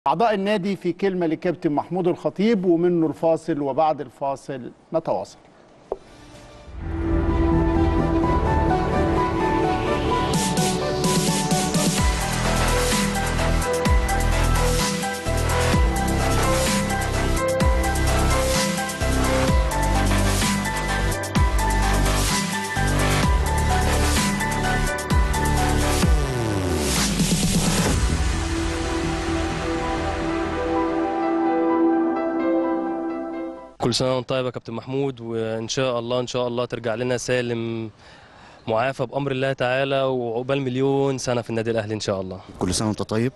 أعضاء النادي في كلمة لكابتن محمود الخطيب ومنه الفاصل وبعد الفاصل نتواصل كل سنة وانت طيب يا كابتن محمود وإن شاء الله إن شاء الله ترجع لنا سالم معافى بأمر الله تعالى وعقبال مليون سنة في النادي الأهلي إن شاء الله كل سنة وانت طيب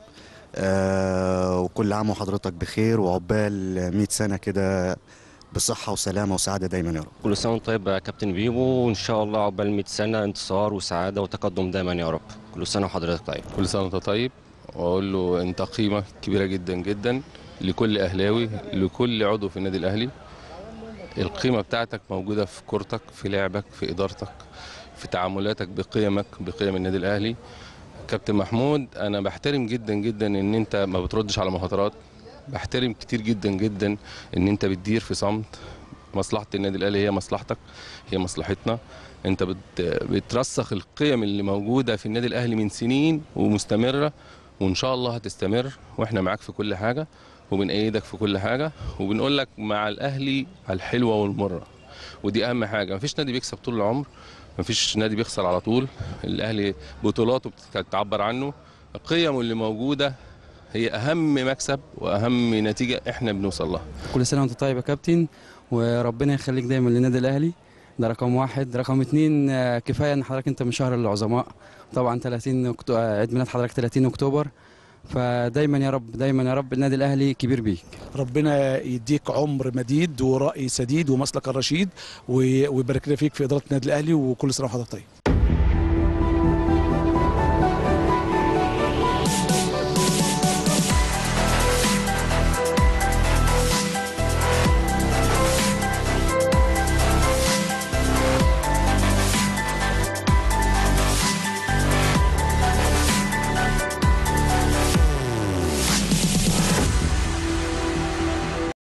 آه وكل عام وحضرتك بخير وعقبال 100 سنة كده بصحة وسلامة وسعادة دايما يا رب كل سنة وانت طيب يا كابتن بيبو وإن شاء الله عقبال 100 سنة انتصار وسعادة وتقدم دايما يا رب كل سنة وحضرتك طيب كل سنه وانت طيب واقول له انت قيمه كبيره جدا جدا لكل اهلاوي لكل عضو في النادي الاهلي القيمه بتاعتك موجوده في كورتك في لعبك في ادارتك في تعاملاتك بقيمك بقيم النادي الاهلي كابتن محمود انا بحترم جدا جدا ان انت ما بتردش على مهاترات بحترم كتير جدا جدا ان انت بتدير في صمت مصلحه النادي الاهلي هي مصلحتك هي مصلحتنا انت بت بترسخ القيم اللي موجوده في النادي الاهلي من سنين ومستمره وان شاء الله هتستمر واحنا معاك في كل حاجه وبنأيدك في كل حاجه وبنقول لك مع الاهلي على الحلوه والمره ودي اهم حاجه مفيش نادي بيكسب طول العمر مفيش نادي بيخسر على طول الاهلي بطولاته بتعبر عنه قيمه اللي موجوده هي اهم مكسب واهم نتيجه احنا بنوصل لها كل سنه وانت طيب يا كابتن وربنا يخليك دايما للنادي الاهلي ده رقم واحد رقم اتنين آه، كفايه ان حضرتك انت من شهر العظماء طبعا 30 أكتو- آه، عيد ميلاد حضرتك 30 اكتوبر فدايما يا رب دايما يا رب النادي الاهلي كبير بيك ربنا يديك عمر مديد ورأي سديد ومسلك الرشيد و- ويبارك لنا فيك في إدارة النادي الأهلي وكل سنة وحضرتك طيب